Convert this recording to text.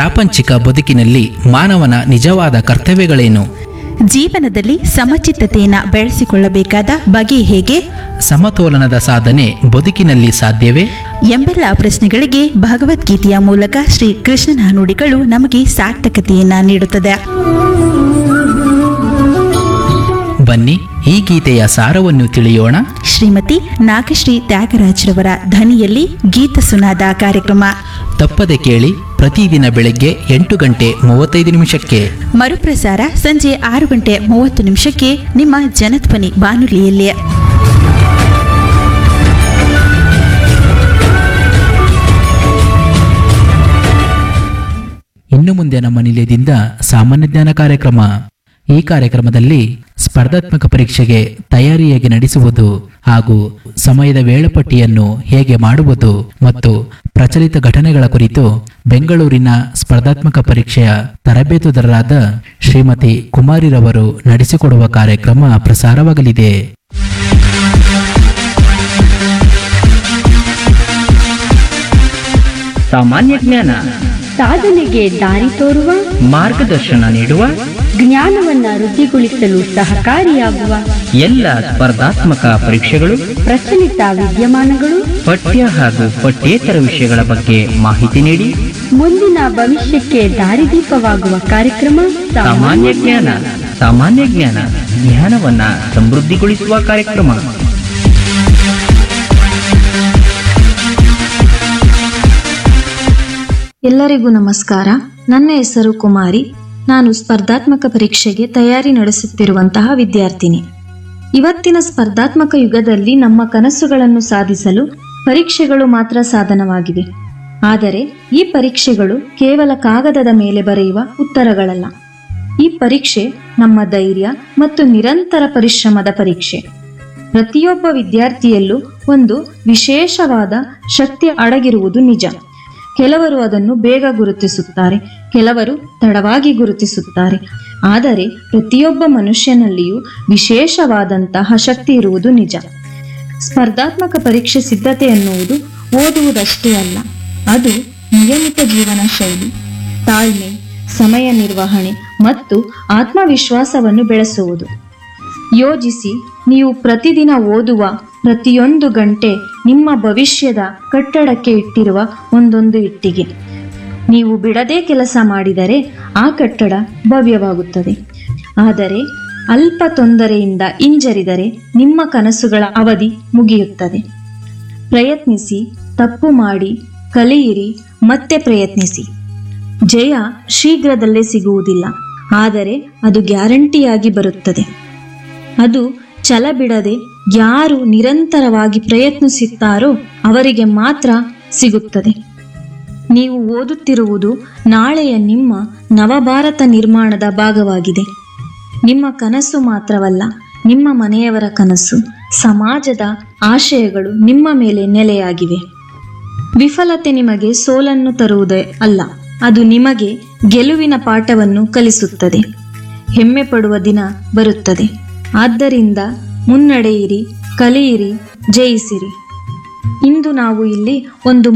ಪ್ರಾಪಂಚಿಕ ಬದುಕಿನಲ್ಲಿ ಮಾನವನ ನಿಜವಾದ ಕರ್ತವ್ಯಗಳೇನು ಜೀವನದಲ್ಲಿ ಸಮಚಿತ್ತತೆಯನ್ನು ಬೆಳೆಸಿಕೊಳ್ಳಬೇಕಾದ ಬಗೆ ಹೇಗೆ ಸಮತೋಲನದ ಸಾಧನೆ ಬದುಕಿನಲ್ಲಿ ಸಾಧ್ಯವೇ ಎಂಬೆಲ್ಲ ಪ್ರಶ್ನೆಗಳಿಗೆ ಭಗವದ್ಗೀತೆಯ ಮೂಲಕ ಶ್ರೀ ಕೃಷ್ಣನ ನುಡಿಗಳು ನಮಗೆ ಸಾರ್ಥಕತೆಯನ್ನ ನೀಡುತ್ತದೆ ಬನ್ನಿ ಈ ಗೀತೆಯ ಸಾರವನ್ನು ತಿಳಿಯೋಣ ಶ್ರೀಮತಿ ನಾಗಶ್ರೀ ತ್ಯಾಗರಾಜ್ರವರ ಧ್ವನಿಯಲ್ಲಿ ಗೀತ ಸುನಾದ ಕಾರ್ಯಕ್ರಮ ತಪ್ಪದೆ ಕೇಳಿ ಪ್ರತಿದಿನ ಬೆಳಗ್ಗೆ ಎಂಟು ಗಂಟೆ ಮೂವತ್ತೈದು ನಿಮಿಷಕ್ಕೆ ಮರುಪ್ರಸಾರ ಸಂಜೆ ಆರು ಗಂಟೆ ಮೂವತ್ತು ನಿಮಿಷಕ್ಕೆ ನಿಮ್ಮ ಜನಧ್ವನಿ ಬಾನುಲಿಯಲ್ಲಿ ಇನ್ನು ಮುಂದೆ ನಮ್ಮ ನಿಲಯದಿಂದ ಸಾಮಾನ್ಯ ಜ್ಞಾನ ಕಾರ್ಯಕ್ರಮ ಈ ಕಾರ್ಯಕ್ರಮದಲ್ಲಿ ಸ್ಪರ್ಧಾತ್ಮಕ ಪರೀಕ್ಷೆಗೆ ತಯಾರಿಯಾಗಿ ನಡೆಸುವುದು ಹಾಗೂ ಸಮಯದ ವೇಳಾಪಟ್ಟಿಯನ್ನು ಹೇಗೆ ಮಾಡುವುದು ಮತ್ತು ಪ್ರಚಲಿತ ಘಟನೆಗಳ ಕುರಿತು ಬೆಂಗಳೂರಿನ ಸ್ಪರ್ಧಾತ್ಮಕ ಪರೀಕ್ಷೆಯ ತರಬೇತುದಾರರಾದ ಶ್ರೀಮತಿ ಕುಮಾರಿರವರು ನಡೆಸಿಕೊಡುವ ಕಾರ್ಯಕ್ರಮ ಪ್ರಸಾರವಾಗಲಿದೆ ಸಾಮಾನ್ಯ ಜ್ಞಾನ ಸಾಧನೆಗೆ ದಾರಿ ತೋರುವ ಮಾರ್ಗದರ್ಶನ ನೀಡುವ ಜ್ಞಾನವನ್ನ ವೃದ್ಧಿಗೊಳಿಸಲು ಸಹಕಾರಿಯಾಗುವ ಎಲ್ಲ ಸ್ಪರ್ಧಾತ್ಮಕ ಪರೀಕ್ಷೆಗಳು ಪ್ರಚಲಿತ ವಿದ್ಯಮಾನಗಳು ಪಠ್ಯ ಹಾಗೂ ಪಠ್ಯೇತರ ವಿಷಯಗಳ ಬಗ್ಗೆ ಮಾಹಿತಿ ನೀಡಿ ಮುಂದಿನ ಭವಿಷ್ಯಕ್ಕೆ ದಾರಿದೀಪವಾಗುವ ಕಾರ್ಯಕ್ರಮ ಸಾಮಾನ್ಯ ಜ್ಞಾನ ಸಾಮಾನ್ಯ ಜ್ಞಾನ ಜ್ಞಾನವನ್ನ ಸಮೃದ್ಧಿಗೊಳಿಸುವ ಕಾರ್ಯಕ್ರಮ ಎಲ್ಲರಿಗೂ ನಮಸ್ಕಾರ ನನ್ನ ಹೆಸರು ಕುಮಾರಿ ನಾನು ಸ್ಪರ್ಧಾತ್ಮಕ ಪರೀಕ್ಷೆಗೆ ತಯಾರಿ ನಡೆಸುತ್ತಿರುವಂತಹ ವಿದ್ಯಾರ್ಥಿನಿ ಇವತ್ತಿನ ಸ್ಪರ್ಧಾತ್ಮಕ ಯುಗದಲ್ಲಿ ನಮ್ಮ ಕನಸುಗಳನ್ನು ಸಾಧಿಸಲು ಪರೀಕ್ಷೆಗಳು ಮಾತ್ರ ಸಾಧನವಾಗಿವೆ ಆದರೆ ಈ ಪರೀಕ್ಷೆಗಳು ಕೇವಲ ಕಾಗದದ ಮೇಲೆ ಬರೆಯುವ ಉತ್ತರಗಳಲ್ಲ ಈ ಪರೀಕ್ಷೆ ನಮ್ಮ ಧೈರ್ಯ ಮತ್ತು ನಿರಂತರ ಪರಿಶ್ರಮದ ಪರೀಕ್ಷೆ ಪ್ರತಿಯೊಬ್ಬ ವಿದ್ಯಾರ್ಥಿಯಲ್ಲೂ ಒಂದು ವಿಶೇಷವಾದ ಶಕ್ತಿ ಅಡಗಿರುವುದು ನಿಜ ಕೆಲವರು ಅದನ್ನು ಬೇಗ ಗುರುತಿಸುತ್ತಾರೆ ಕೆಲವರು ತಡವಾಗಿ ಗುರುತಿಸುತ್ತಾರೆ ಆದರೆ ಪ್ರತಿಯೊಬ್ಬ ಮನುಷ್ಯನಲ್ಲಿಯೂ ವಿಶೇಷವಾದಂತಹ ಶಕ್ತಿ ಇರುವುದು ನಿಜ ಸ್ಪರ್ಧಾತ್ಮಕ ಪರೀಕ್ಷೆ ಸಿದ್ಧತೆ ಎನ್ನುವುದು ಓದುವುದಷ್ಟೇ ಅಲ್ಲ ಅದು ನಿಯಮಿತ ಜೀವನ ಶೈಲಿ ತಾಳ್ಮೆ ಸಮಯ ನಿರ್ವಹಣೆ ಮತ್ತು ಆತ್ಮವಿಶ್ವಾಸವನ್ನು ಬೆಳೆಸುವುದು ಯೋಜಿಸಿ ನೀವು ಪ್ರತಿದಿನ ಓದುವ ಪ್ರತಿಯೊಂದು ಗಂಟೆ ನಿಮ್ಮ ಭವಿಷ್ಯದ ಕಟ್ಟಡಕ್ಕೆ ಇಟ್ಟಿರುವ ಒಂದೊಂದು ಇಟ್ಟಿಗೆ ನೀವು ಬಿಡದೆ ಕೆಲಸ ಮಾಡಿದರೆ ಆ ಕಟ್ಟಡ ಭವ್ಯವಾಗುತ್ತದೆ ಆದರೆ ಅಲ್ಪ ತೊಂದರೆಯಿಂದ ಹಿಂಜರಿದರೆ ನಿಮ್ಮ ಕನಸುಗಳ ಅವಧಿ ಮುಗಿಯುತ್ತದೆ ಪ್ರಯತ್ನಿಸಿ ತಪ್ಪು ಮಾಡಿ ಕಲಿಯಿರಿ ಮತ್ತೆ ಪ್ರಯತ್ನಿಸಿ ಜಯ ಶೀಘ್ರದಲ್ಲೇ ಸಿಗುವುದಿಲ್ಲ ಆದರೆ ಅದು ಗ್ಯಾರಂಟಿಯಾಗಿ ಬರುತ್ತದೆ ಅದು ಛಲ ಬಿಡದೆ ಯಾರು ನಿರಂತರವಾಗಿ ಪ್ರಯತ್ನಿಸುತ್ತಾರೋ ಅವರಿಗೆ ಮಾತ್ರ ಸಿಗುತ್ತದೆ ನೀವು ಓದುತ್ತಿರುವುದು ನಾಳೆಯ ನಿಮ್ಮ ನವಭಾರತ ನಿರ್ಮಾಣದ ಭಾಗವಾಗಿದೆ ನಿಮ್ಮ ಕನಸು ಮಾತ್ರವಲ್ಲ ನಿಮ್ಮ ಮನೆಯವರ ಕನಸು ಸಮಾಜದ ಆಶಯಗಳು ನಿಮ್ಮ ಮೇಲೆ ನೆಲೆಯಾಗಿವೆ ವಿಫಲತೆ ನಿಮಗೆ ಸೋಲನ್ನು ತರುವುದೇ ಅಲ್ಲ ಅದು ನಿಮಗೆ ಗೆಲುವಿನ ಪಾಠವನ್ನು ಕಲಿಸುತ್ತದೆ ಹೆಮ್ಮೆ ಪಡುವ ದಿನ ಬರುತ್ತದೆ ಆದ್ದರಿಂದ ಮುನ್ನಡೆಯಿರಿ ಕಲಿಯಿರಿ ಜಯಿಸಿರಿ ಇಂದು ನಾವು ಇಲ್ಲಿ ಒಂದು